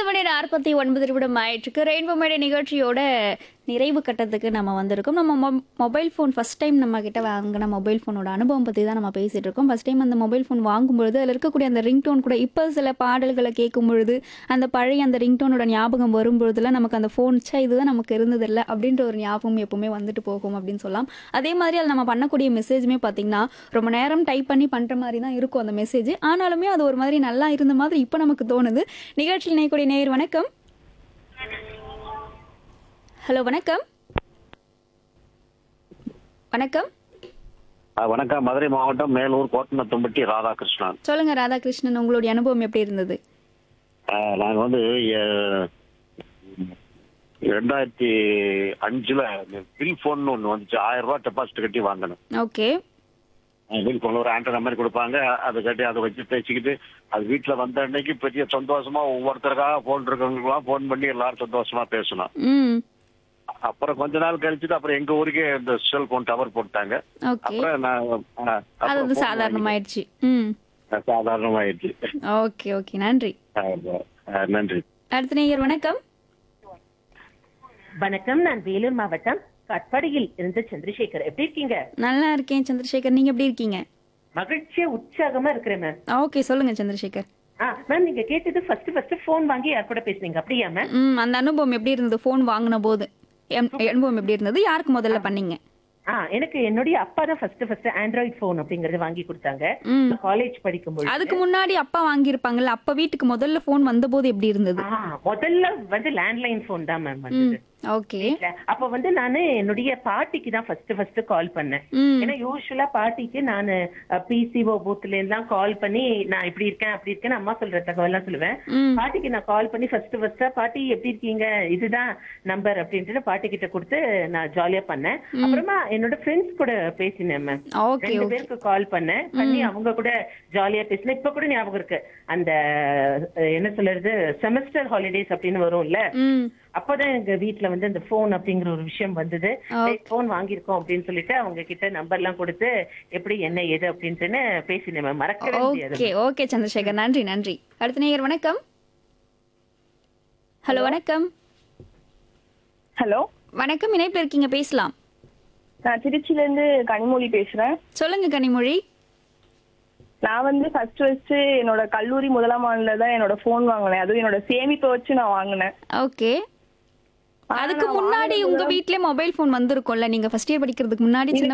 ஐந்து மணி நாற்பத்தி ஒன்பது நிமிடம் ஆயிட்டுருக்கு ரெயின்போ மேடை நிகழ்ச்சியோட நிறைவு கட்டத்துக்கு நம்ம வந்திருக்கோம் நம்ம மொ மொபைல் ஃபோன் ஃபஸ்ட் டைம் நம்ம கிட்ட வாங்கின மொபைல் ஃபோனோட அனுபவம் பற்றி தான் நம்ம பேசிகிட்டு இருக்கோம் ஃபஸ்ட் டைம் அந்த மொபைல் ஃபோன் வாங்கும்பொழுது அதில் இருக்கக்கூடிய அந்த ரிங்டோன் கூட இப்போ சில பாடல்களை கேட்கும் பொழுது அந்த பழைய அந்த ரிங்டோனோட ஞாபகம் வரும்பொழுதுல நமக்கு அந்த ஃபோன் ச்சே இதுதான் நமக்கு இருந்ததில்லை அப்படின்ற ஒரு ஞாபகம் எப்பவுமே வந்துட்டு போகும் அப்படின்னு சொல்லலாம் அதே மாதிரி அதில் நம்ம பண்ணக்கூடிய மெசேஜுமே பார்த்தீங்கன்னா ரொம்ப நேரம் டைப் பண்ணி பண்ணுற மாதிரி தான் இருக்கும் அந்த மெசேஜ் ஆனாலுமே அது ஒரு மாதிரி நல்லா இருந்த மாதிரி இப்போ நமக்கு தோணுது நிகழ்ச்சியில் இணையக்கூடிய நேயர் வணக்கம் ஹலோ வணக்கம் வணக்கம் ஆ, வணக்கம் மதுரை மாவட்டம் மேலூர் கோட்டனத்தம்பட்டி ராதாகிருஷ்ணன் சொல்லுங்க ராதாகிருஷ்ணன் உங்களுடைய அனுபவம் எப்படி இருந்தது ஆ, நாங்க வந்து எ, ரெண்டாயிரத்தி அஞ்சுல பில் போன் ஒண்ணு வந்துச்சு ஆயிரம் ரூபாய் டெபாசிட் கட்டி வாங்கினேன் ஓகே பில் போன் ஒரு ஆண்டனா மாதிரி கொடுப்பாங்க அதை கட்டி அதை வச்சு பேசிக்கிட்டு அது வீட்டுல வந்த அன்னைக்கு பெரிய சந்தோஷமா ஒவ்வொருத்தருக்காக போன் இருக்கவங்களுக்குலாம் போன் பண்ணி எல்லாரும் சந்தோஷமா பேசணும் ம் அப்புறம் கொஞ்ச நாள் கழிச்சுட்டு அப்புறம் எங்க ஊருக்கே இந்த செல்போன் டவர் போட்டாங்க ஓகே அப்புறம் நான் ஆ, அது அப்புறம் வந்து phone சாதாரணமாயிடுச்சு ம் வாங்கி- சாதாரணமாயிடுச்சு ஓகே ஓகே நன்றி ஆ, ஆ, நன்றி அடுத்த நேயர் வணக்கம் வணக்கம் நான் வேலூர் மாவட்டம் கட்பாடியில் இருந்து சந்திரசேகர் எப்படி இருக்கீங்க நல்லா இருக்கேன் சந்திரசேகர் நீங்க எப்படி இருக்கீங்க மகிழ்ச்சியா உற்சாகமா இருக்கிறேன் மேம் ஓகே சொல்லுங்க சந்திரசேகர் ஆ மேம் நீங்க கேட்டது ஃபர்ஸ்ட் ஃபர்ஸ்ட் ஃபோன் வாங்கி யார் கூட பேசுனீங்க அப்படியா மேம் ம் அந்த அனுபவம் எப்படி இருந்தது ஃபோன் வாங்கின போது எம்- அனுபவம் எப்படி இருந்தது யாருக்கு முதல்ல பண்ணீங்க ஆ எனக்கு என்னுடைய அப்பா தான் ஃபர்ஸ்ட் ஃபர்ஸ்ட் ஆண்ட்ராய்ட் ஃபோன் அப்படிங்கறது வாங்கி கொடுத்தாங்க ம் காலேஜ் படிக்கும்போது அதுக்கு முன்னாடி அப்பா வாங்கியிருப்பாங்கல்ல அப்ப வீட்டுக்கு முதல்ல ஃபோன் வந்தபோது எப்படி இருந்தது ஆ, முதல்ல வந்து லேண்ட்லைன் ஃபோன் தான் மேம் வந்தது ஓகே வீட்ல. அப்ப வந்து நானு என்னுடைய பாட்டிக்கு தான் ஃபர்ஸ்ட் ஃபர்ஸ்ட் கால் பண்ணேன் ம் ஏன்னா யூஸ்வலா பாட்டிக்கு நான் பிசிஓ பூத்ல எல்லாம் கால் பண்ணி நான் இப்படி இருக்கேன் அப்படி இருக்கேன் அம்மா சொல்ற தகவல் எல்லாம் சொல்லுவேன் ம் பாட்டிக்கு நான் கால் பண்ணி ஃபர்ஸ்ட் ஃபர்ஸ்டா பாட்டி எப்படி இருக்கீங்க இதுதான் நம்பர் அப்படின்ட்டு பாட்டி கிட்ட கொடுத்து நான் ஜாலியா பண்ணேன் அப்புறமா என்னோட ஃப்ரெண்ட்ஸ் கூட பேசினேன் மேம் ஓகே ரெண்டு ஓகே பேருக்கு கால் பண்ணேன் பண்ணி அவங்க கூட ஜாலியா பேசினேன் இப்ப கூட ஞாபகம் இருக்கு அந்த அஹ், என்ன சொல்றது செமஸ்டர் ஹாலிடேஸ் அப்படின்னு வரும்ல ம் அப்பதான் எங்க வீட்ல வந்து இந்த போன் அப்படிங்கிற ஒரு விஷயம் வந்தது Okay. போன் வாங்கியிருக்கோம் அப்படின்னு சொல்லிட்டு அவங்க கிட்ட நம்பர் எல்லாம் கொடுத்து எப்படி என்ன ஏது அப்படின்ட்டுன்னு பேசினேன் ma'am. மறக்கவே முடியாது ஓகே ஓகே சந்திரசேகர் நன்றி நன்றி அடுத்த நேயர் வணக்கம் ஹலோ வணக்கம் ஹலோ வணக்கம் இணைப்பில் இருக்கீங்க பேசலாம் நான் திருச்சில இருந்து கனிமொழி பேசுறேன் சொல்லுங்க கனிமொழி நான் வந்து ஃபர்ஸ்ட் ஃபர்ஸ்ட் என்னோட கல்லூரி முதலாம் ஆண்டுல தான் என்னோட ஃபோன் வாங்கினேன் அதுவும் என்னோட சேமிப்பை வச்சு நான் வாங்கினேன் ஓகே ஆனா அதுக்கு நான் முன்னாடி வாங்கினது உங்க வீட்லயே மொபைல் ஃபோன் வந்திருக்கும்ல நீங்க ஃபர்ஸ்ட் இயர் படிக்கிறதுக்கு முன்னாடி சின்ன